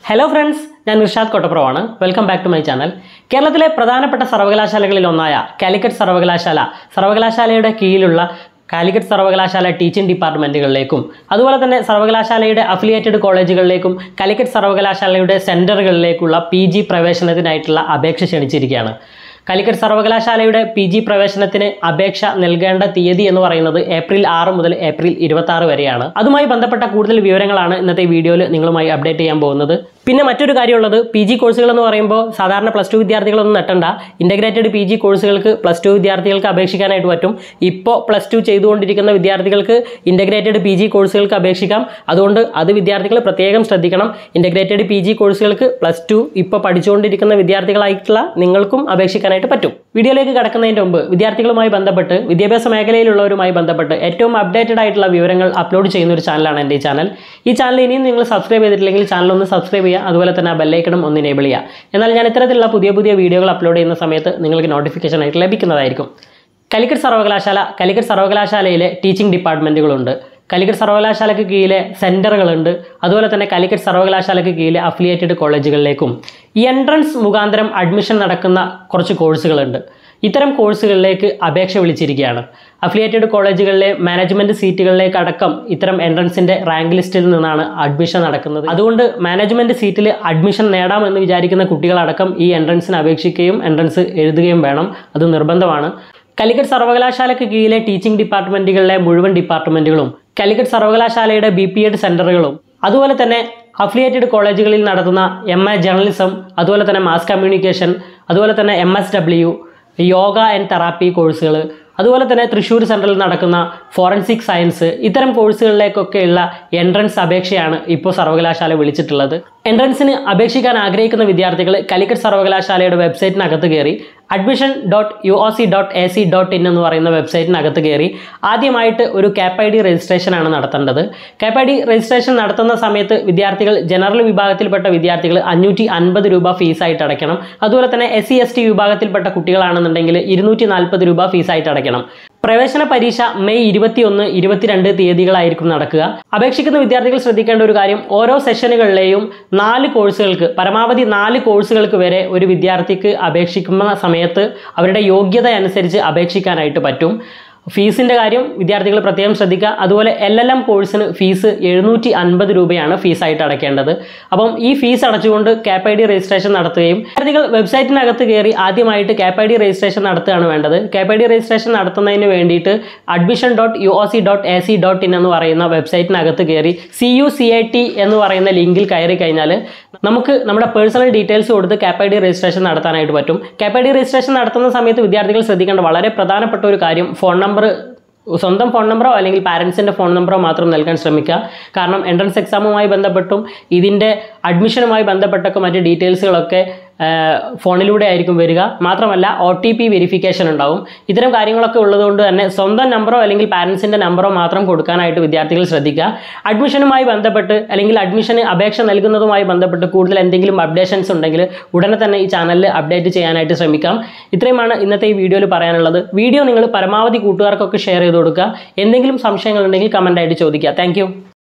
hello friends ഞാൻ നിർഷാദ് കൊട്ടപ്രവാണ് welcome back to my channel കേരളത്തിലെ പ്രധാനപ്പെട്ട സർവകലാശാലകളിൽ ഒന്നായ കാലിക്കറ്റ് സർവകലാശാല സർവകലാശാലയുടെ കീഴിലുള്ള കാലിക്കറ്റ് സർവകലാശാല ടീച്ചിങ് ഡിപ്പാർട്ട്മെൻറ്റുകളിലേക്കും അതുപോലെ തന്നെ സർവകലാശാലയുടെ അഫിലിയേറ്റഡ് കോളേജുകളിലേക്കും കാലിക്കറ്റ് സർവകലാശാലയുടെ സെൻറ്ററുകളിലേക്കുള്ള പി ജി പ്രവേശനത്തിനായിട്ടുള്ള അപേക്ഷ ക്ഷണിച്ചിരിക്കുകയാണ് കാലിക്കറ്റ് സർവകലാശാലയുടെ പി ജി പ്രവേശനത്തിന് അപേക്ഷ നൽകേണ്ട തീയതി എന്ന് പറയുന്നത് ഏപ്രിൽ ആറ് മുതൽ ഏപ്രിൽ ഇരുപത്തി ആറ് വരെയാണ് അതുമായി ബന്ധപ്പെട്ട കൂടുതൽ വിവരങ്ങളാണ് ഇന്നത്തെ വീഡിയോയിൽ നിങ്ങളുമായി അപ്ഡേറ്റ് ചെയ്യാൻ പോകുന്നത് പിന്നെ മറ്റൊരു കാര്യമുള്ളത് പി ജി കോഴ്സുകൾ എന്ന് പറയുമ്പോൾ സാധാരണ പ്ലസ് ടു വിദ്യാർത്ഥികളൊന്നും നെട്ടണ്ട ഇൻ്റഗ്രേറ്റഡ് പി ജി കോഴ്സുകൾക്ക് പ്ലസ് ടു വിദ്യാർത്ഥികൾക്ക് അപേക്ഷിക്കാനായിട്ട് പറ്റും ഇപ്പോൾ പ്ലസ് ടു ചെയ്തുകൊണ്ടിരിക്കുന്ന വിദ്യാർത്ഥികൾക്ക് ഇൻ്റഗ്രേറ്റഡ് പി ജി കോഴ്സുകൾക്ക് അപേക്ഷിക്കാം അതുകൊണ്ട് അത് വിദ്യാർത്ഥികൾ പ്രത്യേകം ശ്രദ്ധിക്കണം ഇൻ്റഗ്രേറ്റഡ് പി ജി കോഴ്സുകൾക്ക് പ്ലസ് ടു ഇപ്പോൾ പഠിച്ചുകൊണ്ടിരിക്കുന്ന വിദ്യാർത്ഥികളായിട്ടുള്ള നിങ്ങൾക്കും അപേക്ഷിക്കാനായിട്ട് പറ്റും വീഡിയോയിലേക്ക് കടക്കുന്നതിന് മുമ്പ് വിദ്യാർത്ഥികളുമായി ബന്ധപ്പെട്ട് വിദ്യാഭ്യാസ മേഖലയിലുള്ളവരുമായി ബന്ധപ്പെട്ട് ഏറ്റവും അപ്ഡേറ്റഡ് ആയിട്ടുള്ള വിവരങ്ങൾ അപ്ലോഡ് ചെയ്യുന്ന ഒരു ചാനലാണ് എൻ്റെ ഈ ചാനൽ ഈ ചാനൽ ഇനിയും നിങ്ങൾ സബ്സ്ക്രൈബ് ചെയ്തിട്ടില്ലെങ്കിൽ ചാനൽ ഒന്ന് സബ്സ്ക്രൈബ് ചെയ്യുക അതുപോലെ തന്നെ ആ ബെല്ലൈക്കണും ഒന്ന് എനേബിൾ ചെയ്യുക എന്നാൽ ഞാൻ ഇത്തരത്തിലുള്ള പുതിയ പുതിയ വീഡിയോകൾ അപ്ലോഡ് ചെയ്യുന്ന സമയത്ത് നിങ്ങൾക്ക് നോട്ടിഫിക്കേഷൻ ആയിട്ട് ലഭിക്കുന്നതായിരിക്കും കാലിക്കറ്റ് സർവകലാശാല കാലിക്കറ്റ് സർവകലാശാലയിലെ ടീച്ചിങ് ഡിപ്പാർട്ട്മെൻറ്റുകളുണ്ട് കാലിക്കറ്റ് സർവകലാശാലയ്ക്ക് കീഴിലെ സെൻറ്ററുകളുണ്ട് അതുപോലെ തന്നെ കാലിക്കറ്റ് സർവകലാശാലയ്ക്ക് കീഴിലെ അഫിലിയേറ്റഡ് കോളേജുകളിലേക്കും ഈ എൻട്രൻസ് മുഖാന്തരം അഡ്മിഷൻ നടക്കുന്ന കുറച്ച് കോഴ്സുകളുണ്ട് ഇത്തരം കോഴ്സുകളിലേക്ക് അപേക്ഷ വിളിച്ചിരിക്കുകയാണ് അഫിലിയേറ്റഡ് കോളേജുകളിലെ മാനേജ്മെൻറ്റ് സീറ്റുകളിലേക്ക് അടക്കം ഇത്തരം എൻട്രൻസിൻ്റെ റാങ്ക് ലിസ്റ്റിൽ നിന്നാണ് അഡ്മിഷൻ നടക്കുന്നത് അതുകൊണ്ട് മാനേജ്മെൻറ്റ് സീറ്റിൽ അഡ്മിഷൻ നേടാമെന്ന് വിചാരിക്കുന്ന കുട്ടികളടക്കം ഈ എൻട്രൻസിന് അപേക്ഷിക്കുകയും എൻട്രൻസ് എഴുതുകയും വേണം അത് നിർബന്ധമാണ് കാലിക്കറ്റ് സർവകലാശാലയ്ക്ക് കീഴിലെ ടീച്ചിങ് ഡിപ്പാർട്ട്മെൻറ്റുകളിലെ മുഴുവൻ ഡിപ്പാർട്ട്മെൻറ്റുകളും കാലിക്കറ്റ് സർവകലാശാലയുടെ ബി പി എഡ് സെൻറ്ററുകളും അതുപോലെ തന്നെ അഫിലിയേറ്റഡ് കോളേജുകളിൽ നടത്തുന്ന എം എ ജേർണലിസം അതുപോലെ തന്നെ മാസ് കമ്മ്യൂണിക്കേഷൻ അതുപോലെ തന്നെ M S W yoga and therapy കോഴ്സുകൾ അതുപോലെ തന്നെ തൃശ്ശൂർ സെൻട്രലിൽ നടക്കുന്ന ഫോറൻസിക് സയൻസ് ഇത്തരം കോഴ്സുകളിലേക്കൊക്കെയുള്ള എൻട്രൻസ് അപേക്ഷയാണ് ഇപ്പോൾ സർവകലാശാല വിളിച്ചിട്ടുള്ളത് എൻട്രൻസിന് അപേക്ഷിക്കാൻ ആഗ്രഹിക്കുന്ന വിദ്യാർത്ഥികൾ കാലിക്കറ്റ് സർവകലാശാലയുടെ വെബ്സൈറ്റിനകത്ത് കയറി admission dot U O C dot A C dot in എന്ന് പറയുന്ന വെബ്സൈറ്റിനകത്ത് കയറി ആദ്യമായിട്ട് ഒരു കാപ്പ് ഐ ഡി രജിസ്ട്രേഷനാണ് നടത്തേണ്ടത് കാപ്പ് ഐ ഡി രജിസ്ട്രേഷൻ നടത്തുന്ന സമയത്ത് വിദ്യാർത്ഥികൾ ജനറൽ വിഭാഗത്തിൽപ്പെട്ട വിദ്യാർത്ഥികൾ അഞ്ഞൂറ്റി അൻപത് രൂപ ഫീസായിട്ട് അടയ്ക്കണം അതുപോലെ തന്നെ എസ് സി എസ് ടി വിഭാഗത്തിൽപ്പെട്ട കുട്ടികളാണെന്നുണ്ടെങ്കിൽ ഇരുന്നൂറ്റി നാൽപ്പത് രൂപ ഫീസായിട്ട് അടയ്ക്കണം പ്രവേശന പരീക്ഷ മെയ് ഇരുപത്തിയൊന്ന് ഇരുപത്തിരണ്ട് തീയതികളായിരിക്കും നടക്കുക അപേക്ഷിക്കുന്ന വിദ്യാർത്ഥികൾ ശ്രദ്ധിക്കേണ്ട ഒരു കാര്യം ഓരോ സെഷനുകളിലെയും നാല് കോഴ്സുകൾക്ക് പരമാവധി നാല് കോഴ്സുകൾക്ക് വരെ ഒരു വിദ്യാർത്ഥിക്ക് അപേക്ഷിക്കുന്ന സമയത്ത് അവരുടെ യോഗ്യത അനുസരിച്ച് അപേക്ഷിക്കാനായിട്ട് പറ്റും ഫീസിൻ്റെ കാര്യം വിദ്യാർത്ഥികൾ പ്രത്യേകം ശ്രദ്ധിക്കുക അതുപോലെ എൽ എൽ എം കോഴ്സിന് ഫീസ് എഴുന്നൂറ്റി അൻപത് രൂപയാണ് ഫീസായിട്ട് അടയ്ക്കേണ്ടത് അപ്പം ഈ ഫീസ് അടച്ചുകൊണ്ട് കാപ്പ് ഐ ഡി രജിസ്ട്രേഷൻ നടത്തുകയും വിദ്യാർത്ഥികൾ വെബ്സൈറ്റിനകത്ത് കയറി ആദ്യമായിട്ട് കാപ്പ് ഐ ഡി രജിസ്ട്രേഷൻ നടത്തുകയാണ് വേണ്ടത് കാപ്പ് ഐ ഡി രജിസ്ട്രേഷൻ നടത്തുന്നതിന് വേണ്ടിയിട്ട് admission dot U O C dot A C dot in എന്ന് പറയുന്ന വെബ്സൈറ്റിനകത്ത് കയറി C U C I T എന്ന് പറയുന്ന ലിങ്കിൽ കയറി കഴിഞ്ഞാൽ നമുക്ക് നമ്മുടെ പേഴ്സണൽ ഡീറ്റെയിൽസ് കൊടുത്ത് കാപ്പ് ഐ ഡി രജിസ്ട്രേഷൻ നടത്താനായിട്ട് പറ്റും കാപ്പ് ഐ ഡി രജിസ്ട്രേഷൻ നടത്തുന്ന സമയത്ത് വിദ്യാർത്ഥികൾ ശ്രദ്ധിക്കേണ്ട വളരെ പ്രധാനപ്പെട്ട ഒരു കാര്യം ഫോൺ നമ്പർ സ്വന്തം ഫോൺ നമ്പറോ അല്ലെങ്കിൽ പാരൻസിൻ്റെ ഫോൺ നമ്പറോ മാത്രം നൽകാൻ ശ്രമിക്കുക കാരണം എൻട്രൻസ് എക്സാമുമായി ബന്ധപ്പെട്ടും ഇതിൻ്റെ അഡ്മിഷനുമായി ബന്ധപ്പെട്ടൊക്കെ മറ്റ് ഡീറ്റെയിൽസുകളൊക്കെ ഫോണിലൂടെ ആയിരിക്കും വരിക മാത്രമല്ല ഒ ടി പി വെരിഫിക്കേഷൻ ഉണ്ടാവും ഇത്തരം കാര്യങ്ങളൊക്കെ ഉള്ളതുകൊണ്ട് തന്നെ സ്വന്തം നമ്പറോ അല്ലെങ്കിൽ പാരൻസിൻ്റെ നമ്പറോ മാത്രം കൊടുക്കാനായിട്ട് വിദ്യാർത്ഥികൾ ശ്രദ്ധിക്കുക അഡ്മിഷനുമായി ബന്ധപ്പെട്ട് അല്ലെങ്കിൽ അഡ്മിഷന് അപേക്ഷ നൽകുന്നതുമായി ബന്ധപ്പെട്ട് കൂടുതൽ എന്തെങ്കിലും അപ്ഡേഷൻസ് ഉണ്ടെങ്കിൽ ഉടനെ തന്നെ ഈ ചാനലിൽ അപ്ഡേറ്റ് ചെയ്യാനായിട്ട് ശ്രമിക്കാം ഇത്രയുമാണ് ഇന്നത്തെ ഈ വീഡിയോയിൽ പറയാനുള്ളത് വീഡിയോ നിങ്ങൾ പരമാവധി കൂട്ടുകാർക്കൊക്കെ ഷെയർ ചെയ്ത് കൊടുക്കുക എന്തെങ്കിലും സംശയങ്ങളുണ്ടെങ്കിൽ കമൻ്റായിട്ട് ചോദിക്കുക താങ്ക്